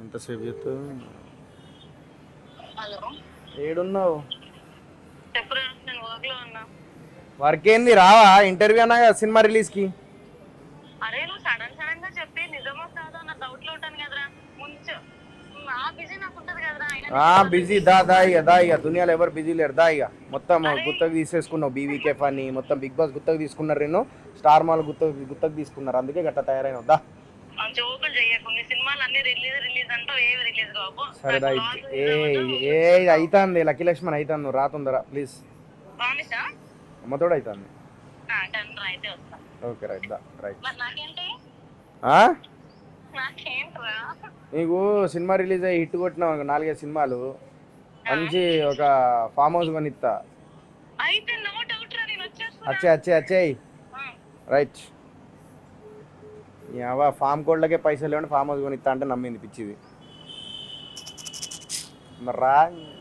ఎంతసేపు చెప్తావు హలో ఏడున్నావు చెప్పురా నేను వర్క్ లో ఉన్నా వర్క్ ఏంది రావా ఇంటర్వ్యూ అన్నా కదా సినిమా రిలీజ్కి అరే నువ్వు సడన్ సడన్ గా చెప్పి నిజమో కాదో నా డౌట్ లో ఉంటాను కదరా ముందు ఆ బిజీ నాకు ఉంటది కదరా అయినా ఆ బిజీ దా దా ఇక దా ఇక దునియాలో ఎవరు బిజీ లేరు దా ఇక మొత్తం గుత్తకు తీసేసుకున్నావు బీవీకేఫ్ అని మొత్తం బిగ్ బాస్ గుత్తకు తీసుకున్నారు నేను స్టార్ మాల్ గుత్తకు గుత్తకు తీసుకున్నారు అందుకే గట్ట తయారైన దా ఆ జోకులు చెయ్యకు నీ సినిమాలు అన్ని రిలీజ్ రిలీజ్ అంటూ ఏవి రిలీజ్ కావు సరే దా ఏ ఏ అవుతుంది లక్కీ లక్ష్మణ్ అవుతాను నువ్వు రాతుందరా ప్లీజ్ ప్రామిసా అమ్మతోడు అవుతుంది డన్ రా అయితే వస్తా ఓకే రైట్ దా రైట్ మరి నాకేంటి ఆ? నాకేంట్రా నీకు సినిమా రిలీజ్ అయ్యి హిట్ కొట్టినావు అనుకో, నాలుగైదు సినిమాలు మంచి ఒక ఫామ్ హౌస్ కొనిస్తా అయితే నో డౌట్ రా నేను వచ్చేస్తా అచ్చే అచ్చే అచ్చేయ్ రైట్ యావా ఫామ్ కోడ్లకే పైసలు లేవండి ఫామ్ హౌస్ కొనిస్తా అంటే నమ్మింది పిచ్చిది మరి రా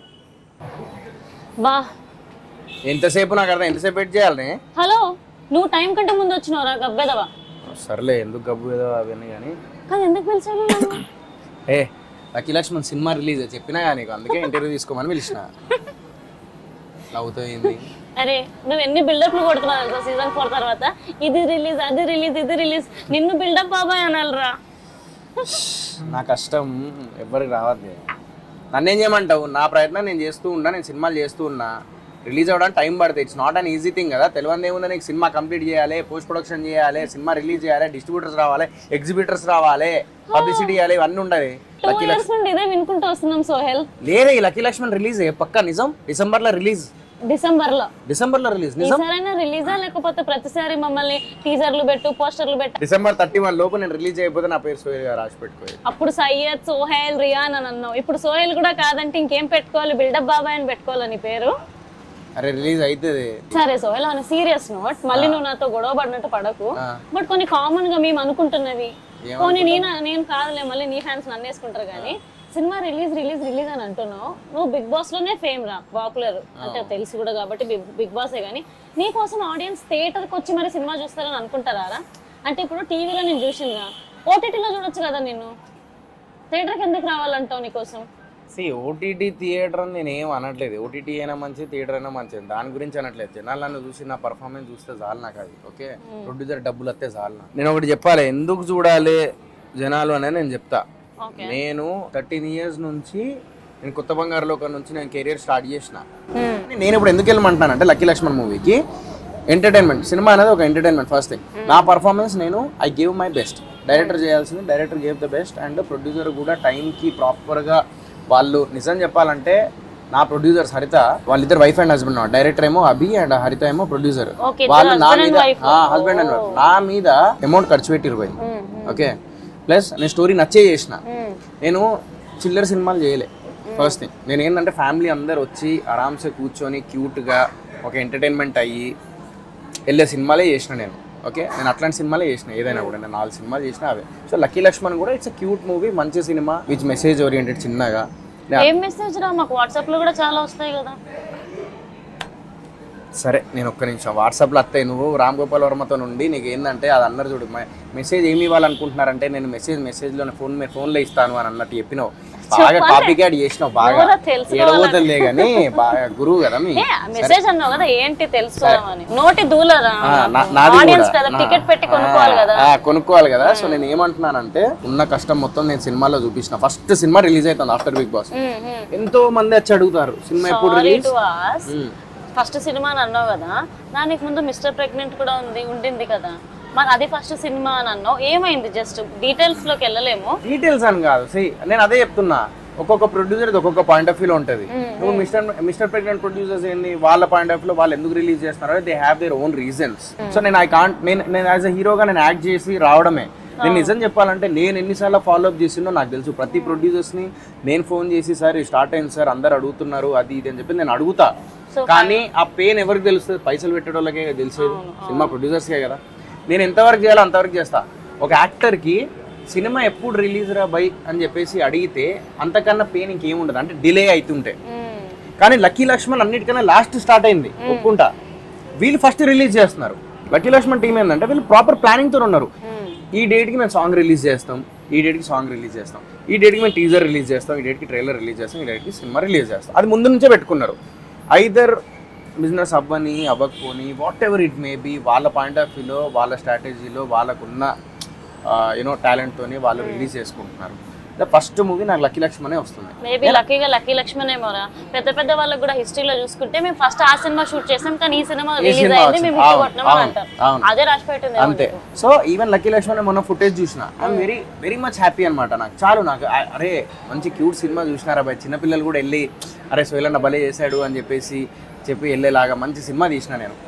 బా ఎంతసేపు నాకు అర్థం ఎంతసేపు వెయిట్ చేయాలి హలో నువ్వు టైం కంటే ముందు వచ్చినావురా గబ్బెదవా సర్లే ఎందుకు గబ్బు ఏదో అవన్నీ కానీ కానీ ఎందుకు పిలిచాను నన్ను? ఏ లక్కీ లక్ష్మణ్ సినిమా రిలీజ్ చెప్పినా కానీ నీకు అందుకే ఇంటర్వ్యూ తీసుకోమని పిలిచిన అవుతుంది అరే నువ్వు ఎన్ని బిల్డప్లు కొడుతున్నావు తెలుసా సీజన్ ఫోర్ తర్వాత ఇది రిలీజ్ అది రిలీజ్ ఇది రిలీజ్ నిన్ను బిల్డప్ బాబాయ్ అనాలిరా నా కష్టం ఎవ్వరికి రావద్దు నన్నేం చేయమంటావు నా ప్రయత్నం నేను చేస్తూ ఉన్నా నేను సినిమాలు చేస్తూ ఉన్నా రిలీజ్ అవ్వడానికి టైం పడుతుంది it's not an easy thing కదా తెలియదు ఏముంది నీకు సినిమా కంప్లీట్ చేయాలి పోస్ట్ ప్రొడక్షన్ చేయాలి సినిమా రిలీజ్ చేయాలి డిస్ట్రిబ్యూటర్స్ రావాలి ఎగ్జిబిటర్స్ రావాలి పబ్లిసిటీ చేయాలి ఇవన్నీ ఉండాలి టూ ఇయర్స్ నుండి ఇదే వినుకుంటూ వస్తున్నాం సోహెల్ లేదే ఈ లక్కీ లక్ష్మణ్ రిలీజ్ పక్కా నిజం డిసెంబర్లో రిలీజ్ డిసెంబర్ లో డిసెంబర్లో రిలీజ్ నిజం ఈసారైనా రిలీజా లేకపోతే ప్రతిసారి మమ్మల్ని టీజర్లు పెట్టు పోస్టర్లు పెట్టు డిసెంబర్ థర్టీ వన్ లోపు నేను రిలీజ్ అయిపోతే నా పేరు సోహెల్ గారు రాసి పెట్టుకోవాలి అప్పుడు సయ్యద్ సోహెల్ రియాన్ అని అన్నావు ఇప్పుడు సోహెల్ కూడా కాదంటే ఇంకేం పెట్టుకోవాలి బిల్డప్ బాబాయ్ అని పెట్టుకోవాలి నీ పేరు అరే రిలీజ్ అవుతుంది సరే సోహెల్ అని సీరియస్ నోట్ మళ్ళీ నువ్వు నాతో గొడవ పడినట్టు పడకు బట్ కొన్ని కామన్ గా మేము అనుకుంటున్నవి కొన్ని నేను నేను కాదులే మళ్ళీ నీ ఫ్యాన్స్ నన్ను వేసుకుంటారు కానీ సినిమా రిలీజ్ రిలీజ్ రిలీజ్ అని అంటున్నావు నువ్వు బిగ్ బాస్ లోనే ఫేమ్ రా పాపులర్ అంటే తెలుసు కూడా కాబట్టి బిగ్ బాసే కానీ నీ కోసం ఆడియన్స్ థియేటర్కి వచ్చి మరి సినిమా చూస్తారని అనుకుంటారా రా? అంటే ఇప్పుడు టీవీలో నేను చూసిందా ఓటీటీలో చూడొచ్చు కదా నేను థియేటర్కి ఎందుకు రావాలంటావు నీకోసం సి ఓటీటీ థియేటర్ అని నేను ఏం అనట్లేదు ఓటీటీ అయినా మంచిది థియేటర్ అయినా మంచిది దాని గురించి అనట్లేదు జనాలు నన్ను చూసి నా పర్ఫార్మెన్స్ చూస్తే చాలు నాకు అది ఓకే ప్రొడ్యూసర్ డబ్బులు వస్తే చాలు నాకు. నేను ఒకటి చెప్పాలి ఎందుకు చూడాలి జనాలు అనేది నేను చెప్తా ఓకే నేను థర్టీన్ ఇయర్స్ నుంచి నేను కొత్త బంగారు లోకం నుంచి నేను కెరియర్ స్టార్ట్ చేసిన నేను ఇప్పుడు ఎందుకు వెళ్ళమంటున్నాను అంటే లక్కీ లక్ష్మణ్ మూవీకి ఎంటర్టైన్మెంట్ సినిమా అనేది ఒక ఎంటర్టైన్మెంట్ ఫస్ట్ థింగ్ నా పర్ఫార్మెన్స్ నేను I give my best director చేయాల్సింది director gave the best and producer కూడా టైంకి ప్రాపర్గా వాళ్ళు నిజం చెప్పాలంటే నా ప్రొడ్యూసర్స్ హరిత వాళ్ళిద్దరు వైఫ్ అండ్ హస్బెండ్ డైరెక్టర్ ఏమో అభి అండ్ హరిత ఏమో ప్రొడ్యూసర్ Okay, వాళ్ళు నా husband and మీద wife. హస్బెండ్ అండ్ వైఫ్ నా మీద అమౌంట్ ఖర్చు పెట్టిరు పోయి ఓకే ప్లస్ నేను స్టోరీ నచ్చే చేసిన నేను చిల్లర సినిమాలు చేయలే ఫస్ట్ థింగ్ నేను ఏంటంటే ఫ్యామిలీ అందరు వచ్చి ఆరామ్సే కూర్చొని క్యూట్గా ఒక ఎంటర్టైన్మెంట్ అయ్యి వెళ్ళే సినిమాలే చేసిన నేను ఓకే నేను అట్లాంటి సినిమాలే చేసిన ఏదైనా కూడా నేను నాలుగు సినిమాలు చేసిన అవే సో లక్కీ లక్ష్మణ్ కూడా ఇట్స్ క్యూట్ మూవీ మంచి సినిమా విచ్ మెసేజ్ ఓరియంటెడ్ చిన్నగా నే- ఏం మెసేజ్ రా మాకు వాట్సాప్ లో కూడా చాలా వస్తాయి కదా సరే నేను ఒక్క నిమిషం వాట్సాప్లో వస్తాయి నువ్వు రామ్ గోపాల్ వర్మతో నుండి నీకు ఏంటంటే అది అన్నారు చూడు మ- మెసేజ్ ఏమి ఇవ్వాలనుకుంటున్నారంటే నేను మెసేజ్ మెసేజ్లో ఫోన్ మీ ఫోన్లో ఇస్తాను అని అన్నట్టు చెప్పినావు బాగా కాపీ క్యాడ్ చేసినావు బాగా ఎవరో తెలుసుకోవాలని. ఏడవతలే కానీ బాగా గురువు కదా మీ ఏ మెసేజ్ అన్నావు కదా ఏంటి తెలుసుకోవాలని నోటి దూలరా ఆ, నా- నాది ఆడియన్స్ కూడా. కదా నా- టికెట్ పెట్టి కొనుక్కోవాలి కదా ఆ, కొనుక్కోవాలి కదా సో నేను ఏమంటున్నానంటే ఉన్న కష్టం మొత్తం నేను సినిమాలో చూపించిన ఫస్ట్ సినిమా రిలీజ్ అవుతుంది ఆఫ్టర్ బిగ్ బాస్ ఎంతో మంది వచ్చి అడుగుతారు సినిమా ఎప్పుడు sorry release to us first సినిమా అని అన్నావు కదా దానికి ముందు మిస్టర్ ప్రెగ్నెంట్ కూడా ఉంది ఉండింది కదా మరి అది ఫస్ట్ సినిమా అని అన్నావు ఏమైంది జస్ట్ డీటెయిల్స్ లోకి వెళ్ళలేము డీటెయిల్స్ అని కాదు సి నేను అదే చెప్తున్నా ఒక్కొక్క ప్రొడ్యూసర్ ఒక్కొక్క పాయింట్ ఆఫ్ వ్యూలో ఉంటుంది నువ్వు మిస్టర్ మిస్టర్ ప్రెగ్నెంట్ ప్రొడ్యూసర్స్ ఏంది వాళ్ళ పాయింట్ ఆఫ్ వ్యూలో వాళ్ళు ఎందుకు రిలీజ్ చేస్తున్నారు they have their own reasons so నేను ఐ కాంట్ నేను నేను యాజ్ అ హీరోగా నేను యాక్ట్ చేసి రావడమే నేను నిజం చెప్పాలంటే నేను ఎన్నిసార్లు ఫాలో అప్ చేసిందో నాకు తెలుసు ప్రతి producers ని నేను ఫోన్ చేసి సార్ స్టార్ట్ అయింది సార్ అందరు అడుగుతున్నారు అది ఇది అని చెప్పి నేను అడుగుతా కానీ ఆ పెయిన్ ఎవరికి తెలుస్తుంది పైసలు పెట్టేటోళ్ళకే తెలిసేది సినిమా ప్రొడ్యూసర్స్కే కదా నేను ఎంతవరకు చేయాలో అంతవరకు చేస్తా ఒక యాక్టర్కి సినిమా ఎప్పుడు రిలీజ్ రా బై అని చెప్పేసి అడిగితే అంతకన్నా పెయిన్ ఇంకేం ఉండదు అంటే డిలే అవుతుంటే కానీ లక్కీ లక్ష్మణ్ అన్నిటికన్నా లాస్ట్ స్టార్ట్ అయింది ఒప్పుకుంటా వీళ్ళు ఫస్ట్ రిలీజ్ చేస్తున్నారు లక్కీ లక్ష్మణ్ టీం ఏంటంటే వీళ్ళు ప్రాపర్ ప్లానింగ్ తో ఉన్నారు ఈ డేట్ కి మేము సాంగ్ రిలీజ్ చేస్తాం ఈ డేట్కి సాంగ్ రిలీజ్ చేస్తాం ఈ డేట్కి మేము టీజర్ రిలీజ్ చేస్తాం ఈ డేట్కి ట్రైలర్ రిలీజ్ చేస్తాం ఈ డేట్కి సినిమా రిలీజ్ చేస్తాం అది ముందు నుంచే పెట్టుకున్నారు ఐదర్ బిజినెస్ అవ్వని అవ్వకపోని whatever it may be వాళ్ళ పాయింట్ ఆఫ్ వ్యూలో వాళ్ళ స్ట్రాటజీలో వాళ్ళకున్న యూనో టాలెంట్తోని వాళ్ళు రిలీజ్ చేసుకుంటున్నారు ఫస్ట్ మూవీ నాకు లక్కీ లక్ష్మణే వస్తుంది మేబీ లక్కీగా లక్కీ లక్ష్మణ్ ఏమోరా పెద్ద పెద్ద వాళ్ళకి కూడా హిస్టరీలో చూసుకుంటే మేము ఫస్ట్ ఆ సినిమా షూట్ చేసాం కానీ ఈ సినిమా ఈ రిలీజ్ సినిమా అయింది వచ్చింది. మేము హిట్ అవును, కొట్టినాం అని అవును, అంటారు అవును. అదే రాసి పెట్టింది అంతే సో ఈవెన్ లక్కీ లక్ష్మణ్ మొన్న ఫుటేజ్ చూసిన I'm very very much happy అనమాట నాకు చాలు నాకు ఆ- అరే మంచి క్యూట్ సినిమా చూసినారా బాయ్ చిన్నపిల్లలు కూడా వెళ్ళి అరే సోయలన్న భలే చేశాడు అని చెప్పేసి చెప్పి వెళ్ళేలాగా మంచి సినిమా తీసిన నేను